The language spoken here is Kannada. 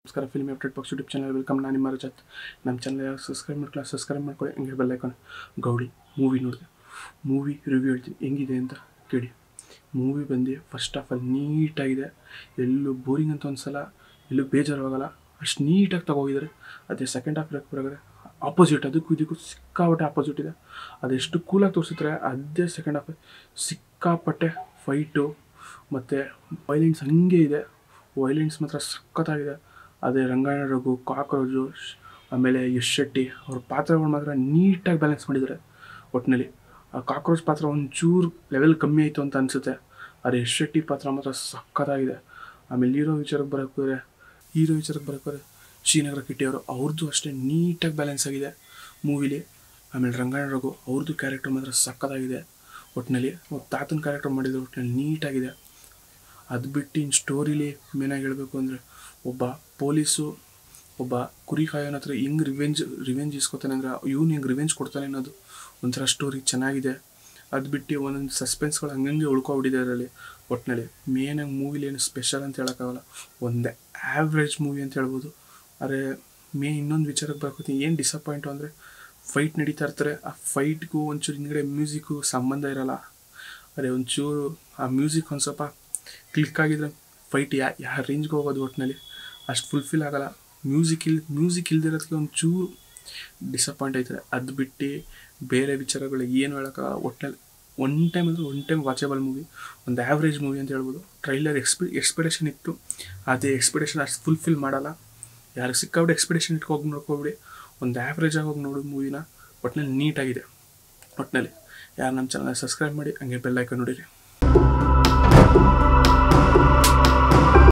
ನಮಸ್ಕಾರ film update box YouTube channel welcome ನಾನು ನಿಮ್ಮ ರಜತ್ ನಮ್ಮ ಚಾನಲ್ ಯಾರು ಸಬ್ಸ್ಕ್ರೈಬ್ ಮಾಡ್ಕೊಳ್ಳಿ ಸಬ್ಸ್ಕ್ರೈಬ್ ಮಾಡ್ಕೊಳ್ಳಿ ಹಂಗೆ ಬೆಲ್ ಐಕಾನ್ ಗೌಡಿ ಮೂವಿ ನೋಡಿದೆ ಮೂವಿ ರಿವ್ಯೂ ಹೇಳ್ತೀನಿ ಹೆಂಗಿದೆ ಅಂತ ಕೇಳಿ ಮೂವಿ ಬಂದು ಫಸ್ಟ್ ಆಫ್ ಆಲ್ ನೀಟಾಗಿದೆ ಎಲ್ಲೂ ಬೋರಿಂಗ್ ಅಂತ ಒಂದ್ಸಲ ಎಲ್ಲೂ ಬೇಜಾರಾಗಲ್ಲ ಅಷ್ಟು ನೀಟಾಗಿ ತಗೋಗಿದ್ದಾರೆ ಅದೇ ಸೆಕೆಂಡ್ ಹಾಫ್ ಬರೋದ್ರೆ ಆಪೋಸಿಟ್ ಅದಕ್ಕೂ ಇದಕ್ಕೂ ಸಿಕ್ಕಾಪಟ್ಟೆ ಆಪೋಸಿಟ್ ಇದೆ ಅದೆಷ್ಟು ಕೂಲಾಗಿ ತೋರಿಸಿದ್ರೆ ಅದೇ ಸೆಕೆಂಡ್ ಹಾಫ್ ಸಿಕ್ಕಾಪಟ್ಟೆ ಫೈಟು ಮತ್ತು ವೈಲೆನ್ಸ್ ಹಂಗೆ ಇದೆ ವೈಲೆನ್ಸ್ ಮಾತ್ರ ಸಖತ್ತಾಗಿದೆ ಅದೇ ರಂಗಾಯಣ ರಘು ಕಾಕ್ರೋಜು ಶ್- ಆಮೇಲೆ ಯಶ್ ಶೆಟ್ಟಿ ಅವ್ರ ಪಾತ್ರಗಳು ಮಾತ್ರ ನೀಟಾಗಿ ಬ್ಯಾಲೆನ್ಸ್ ಮಾಡಿದ್ದಾರೆ ಒಟ್ಟಿನಲ್ಲಿ ಆ ಕಾಕ್ರೋಚ್ ಪಾತ್ರ ಒಂಚೂರು ಲೆವೆಲ್ ಕಮ್ಮಿ ಆಯಿತು ಅಂತ ಅನಿಸುತ್ತೆ ಅದೇ ಯಶ್ ಶೆಟ್ಟಿ ಪಾತ್ರ ಮಾತ್ರ ಸಖತ್ತಾಗಿದೆ ಆಮೇಲೆ ಹೀರೋ ವಿಚಾರಕ್ಕೆ ಬರೋಕ್ಕೆ ಹೋದರೆ ಹೀರೋ ವಿಚಾರಕ್ಕೆ ಬರೋಕ್ಕೆ ಹೋದರೆ ಶ್ರೀನಗರ ಕಿಟ್ಟಿ ಅವರು ಅವ್ರದ್ದು ಅಷ್ಟೇ ನೀಟಾಗಿ ಬ್ಯಾಲೆನ್ಸ್ ಆಗಿದೆ ಮೂವಿಲಿ ಆಮೇಲೆ ರಂಗಾಯಣ ರಘು ಅವ್ರದ್ದು ಕ್ಯಾರೆಕ್ಟರ್ ಮಾತ್ರ ಸಖತ್ತಾಗಿದೆ ಒಟ್ಟಿನಲ್ಲಿ ತಾತನ ಕ್ಯಾರೆಕ್ಟರ್ ಮಾಡಿದ್ರು ಒಟ್ಟಿನಲ್ಲಿ ನೀಟಾಗಿದೆ ಅದು ಬಿಟ್ಟು ಇನ್ನು ಸ್ಟೋರಿಲಿ ಮೇನಾಗಿ ಹೇಳಬೇಕು ಅಂದರೆ ಒಬ್ಬ ಪೊಲೀಸು ಒಬ್ಬ ಕುರಿ ಕಾಯೋನ ಹತ್ರ ಹೆಂಗೆ ರಿವೆಂಜ್ ರಿವೆಂಜ್ ಇಸ್ಕೊತಾನೆ ಅಂದರೆ ಇವ್ನು ಹೆಂಗೆ ರಿವೆಂಜ್ ಕೊಡ್ತಾನೆ ಅನ್ನೋದು ಒಂಥರ ಸ್ಟೋರಿ ಚೆನ್ನಾಗಿದೆ ಅದು ಬಿಟ್ಟು ಒಂದೊಂದು ಸಸ್ಪೆನ್ಸ್ಗಳು ಹಂಗಂಗೆ ಉಳ್ಕೊಬಿಟ್ಟಿದೆ ಅದರಲ್ಲಿ ಒಟ್ಟಿನಲ್ಲಿ ಮೇನಾಗಿ ಮೂವಿಲಿ ಏನು ಸ್ಪೆಷಲ್ ಅಂತ ಹೇಳೋಕ್ಕಾಗಲ್ಲ ಒಂದೇ ಆ್ಯಾವ್ರೇಜ್ ಮೂವಿ ಅಂತ ಹೇಳ್ಬೋದು ಆದರೆ ಮೇ ಇನ್ನೊಂದು ವಿಚಾರಕ್ಕೆ ಬರ್ಕೋತೀನಿ ಏನು ಡಿಸಪಾಯಿಂಟು ಅಂದರೆ ಫೈಟ್ ನಡೀತಾ ಇರ್ತಾರೆ ಆ ಫೈಟ್ಗೂ ಒಂಚೂರು ಹಿಂದ್ಗಡೆ ಮ್ಯೂಸಿಕ್ಕು ಸಂಬಂಧ ಇರಲ್ಲ ಅದೇ ಒಂಚೂರು ಆ ಮ್ಯೂಸಿಕ್ ಒಂದು ಸ್ವಲ್ಪ ಕ್ಲಿಕ್ ಆಗಿದ್ರೆ ಫೈಟ್ ಯಾ ಯಾವ ರೇಂಜ್ಗೆ ಹೋಗೋದು ಒಟ್ಟಿನಲ್ಲಿ ಅಷ್ಟು ಫುಲ್ಫಿಲ್ ಆಗಲ್ಲ ಮ್ಯೂಸಿಕ್ ಇಲ್ ಮ್ಯೂಸಿಕ್ ಇಲ್ದಿರೋದಕ್ಕೆ ಒಂಚೂರು ಡಿಸಪಾಯಿಂಟ್ ಆಯ್ತದೆ ಅದು ಬಿಟ್ಟು ಬೇರೆ ವಿಚಾರಗಳು ಏನು ಹೇಳೋಕ್ಕಾಗಲ್ಲ ಒಟ್ಟಿನಲ್ಲಿ ಒನ್ ಟೈಮ್ ಅಂದರೆ ಒನ್ ಟೈಮ್ ವಾಚಬಲ್ ಮೂವಿ ಒಂದು ಆ್ಯಾವ್ರೇಜ್ ಮೂವಿ ಅಂತ ಹೇಳ್ಬೋದು ಟ್ರೈಲರ್ ಎಕ್ಸ್ಪೆ ಎಕ್ಸ್ಪೆಕ್ಟೇಷನ್ ಇತ್ತು ಅದೇ ಎಕ್ಸ್ಪೆಕ್ಟೇಷನ್ ಅಷ್ಟು ಫುಲ್ಫಿಲ್ ಮಾಡಲ್ಲ ಯಾರಿಗೆ ಸಿಕ್ಕಾಬಿಟ್ಟು ಎಕ್ಸ್ಪೆಕ್ಟೇಷನ್ ಇಟ್ಕೋಗಿ ನೋಡ್ಕೊಬಿಡಿ ಒಂದು ಆ್ಯಾವ್ರೇಜ್ ಆಗಿ ಹೋಗಿ ನೋಡೋದು ಮೂವಿನ ಒಟ್ಟಿನಲ್ಲಿ ನೀಟಾಗಿದೆ ಒಟ್ಟಿನಲ್ಲಿ ಯಾರು ನಮ್ಮ ಚಾನಲ್ ಸಬ್ಸ್ಕ್ರೈಬ್ ಮಾಡಿ ಹಂಗೆ ಬೆಲ್ ಐಕನ್ ನೋಡಿರಿ